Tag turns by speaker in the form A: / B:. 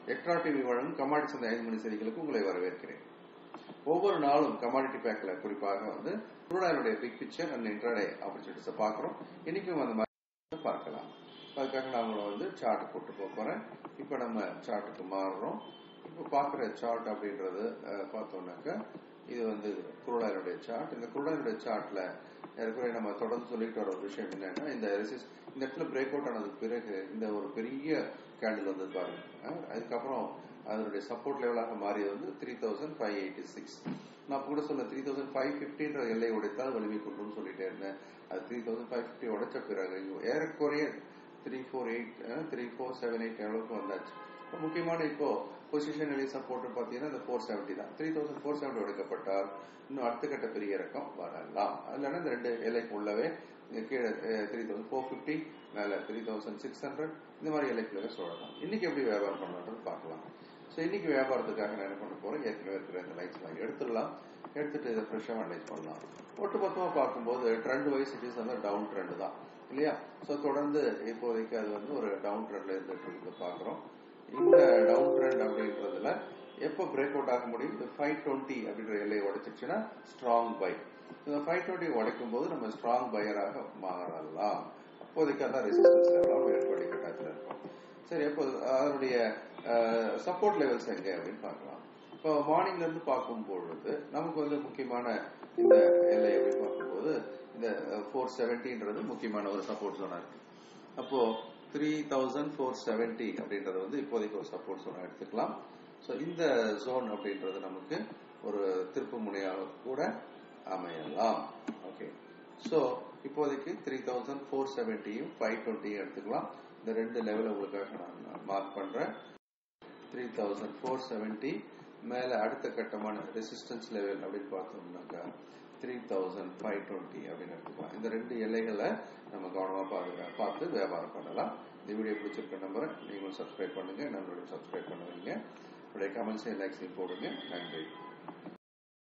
A: extra TV வழங்கும் commodity சந்தை ஐந்து மணி செய்திகளுக்கு உங்களை வரவேற்கிறேன் ஒவ்வொரு நாளும் கமாடிட்டி பேக்ல குறிப்பாக வந்து குருடாயுடைய பிக் பிக்சர் அண்ட் இன்ட்ராடே ஆப்பர்ச்சுனிட்டிஸை பார்க்குறோம் இன்னைக்கும் அந்த மாதிரி பார்க்கலாம் அதுக்காக நான் உங்களை வந்து சார்ட் போட்டு போக போறேன் இப்போ நம்ம சார்ட்டுக்கு மாறுறோம் இப்போ பார்க்குற சார்ட் அப்படின்றது அஹ், பார்த்தோம்னாக்கா இது வந்து குருடாயனுடைய சார்ட் இந்த குருடாயனுடைய சார்ட்ல ஏற்கனவே நம்ம தொடர்ந்து சொல்லிட்டு வர ஒரு விஷயம் என்னன்னா இந்த ரெசிஸ் இந்த இடத்துல பிரேக் அவுட் ஆனதுக்கு பிறகு இந்த ஒரு பெரிய கேண்டில் வந்து பாருங்க அஹ், அதுக்கப்புறம் அதனுடைய சப்போர்ட் லெவலாக மாறியது வந்து three thousand five eighty six நான் கூட சொன்ன த்ரீ தௌசண்ட் ஃபைவ் ஃபிஃப்டின்ற எல்லை உடைத்தால் வலிமை கொண்டுன்னு சொல்லிட்டே இருந்தேன் அது த்ரீ தௌசண்ட் ஃபைவ் ஃபிஃப்டி உடைச்ச பிறகு ஏறக்குறைய three four eight three four seven eight அளவுக்கு வந்தாச்சு இப்போ முக்கியமான இப்போ பொசிஷன் நிலை சப்போர்ட் பார்த்தீங்கன்னா இந்த ஃபோர் செவன்ட்டி தான் த்ரீ தௌசண்ட் ஃபோர் செவன்ட்டி உடைக்கப்பட்டால் இன்னும் அடுத்த கட்ட பெரிய இறக்கம் வரலாம் இல்லைன்னா இந்த ரெண்டு எல்லைக்கு உள்ளவே இங்க கீழே த்ரீ தௌசண்ட் ஃபோர் ஃபிஃப்டி மேலே த்ரீ தௌசண்ட் சிக்ஸ் ஹண்ட்ரட் இந்த மாதிரி எல்லைக்குள்ள சொல்லலாம் இன்னைக்கு எப்படி வியாபாரம் பண்ணலான்றது பார்க்கலாம் ஸோ இன்னைக்கு வியாபாரத்துக்காக நான் என்ன பண்ண போறேன் ஏற்கனவே இருக்கிற இந்த லைட்ஸ் எல்லாம் எடுத்துடலாம் எடுத்துட்டு இதை ஃப்ரெஷ்ஷாக அனலைஸ் பண்ணலாம் ஒட்டுமொத்தமாக பார்க்கும்போது ட்ரெண்ட் வைஸ் இட் இஸ் வந்து டவுன் ட்ரெண்ட் தான் இல்லையா ஸோ தொடர்ந்து இப்போதைக்கு அது வந்து ஒரு டவுன் ட்ரெண்ட்ல இருந்துட்டு இருக்கு பார்க்குறோம் இந்த டவுன் ட்ரெண்ட் அப்படின்றதுல எப்போ பிரேக் அவுட் ஆக முடியும் இந்த ஃபைவ் டுவெண்ட்டி அப்படின்ற எல்லையை உடைச்சிச்சுன்னா ஸ்ட்ராங் பை இந்த ஃபைவ் டுவெண்ட்டி உடைக்கும் போது நம்ம ஸ்ட்ராங் பையராக மாறலாம் அப்போதைக்கு அதான் ரெசிஸ்டன்ஸ் லெவலாக ஏற்படி கட்டாயத்தில் இருக்கும் சரி அப்போ அதனுடைய சப்போர்ட் லெவல்ஸ் எங்க அப்படின்னு பார்க்கலாம் இப்போ மார்னிங்ல இருந்து பார்க்கும் பொழுது நமக்கு வந்து முக்கியமான இந்த எல்லை அப்படின்னு பார்க்கும்போது இந்த ஃபோர் செவன்டின்றது முக்கியமான ஒரு சப்போர்ட் ஜோனா இருக்கு அப்போ த்ரீ தௌசண்ட் ஃபோர் செவன்டி அப்படின்றது வந்து இப்போதைக்கு ஒரு சப்போர்ட் ஜோனா எடுத்துக்கலாம் ஸோ இந்த ஜோன் அப்படின்றது நமக்கு ஒரு திருப்பு முனையாக கூட அமையலாம் ஓகே ஸோ இப்போதைக்கு த்ரீ தௌசண்ட் ஃபோர் செவன்ட்டியும் ஃபைவ் டுவெண்ட்டியும் எடுத்துக்கலாம் இந்த ரெண்டு லெவல் உங்களுக்காக நான் மார்க் பண்றேன் த்ரீ தௌசண்ட் ஃபோர் செவன்ட்டி மேலே அடுத்த கட்டமான ரெசிஸ்டன்ஸ் லெவல் அப்படின்னு பார்த்தோம்னாக்கா த்ரீ தௌசண்ட் ஃபைவ் டுவெண்ட்டி அப்படின்னு எடுத்துக்கலாம் இந்த ரெண்டு எல்லைகளை நம்ம கவனமாக பார்த்து பார்த்து வியாபாரம் பண்ணலாம் இந்த வீடியோ பிடிச்சிருக்க நம்பரை நீங்களும் சப்ஸ்கிரைப் பண்ணுங்க நம்மளுடைய சப்ஸ்கிரைப் பண்ணுவீங்க உங்களுடைய கமெண்ட்ஸையும் லைக்ஸையும் போடுங்க நன்றி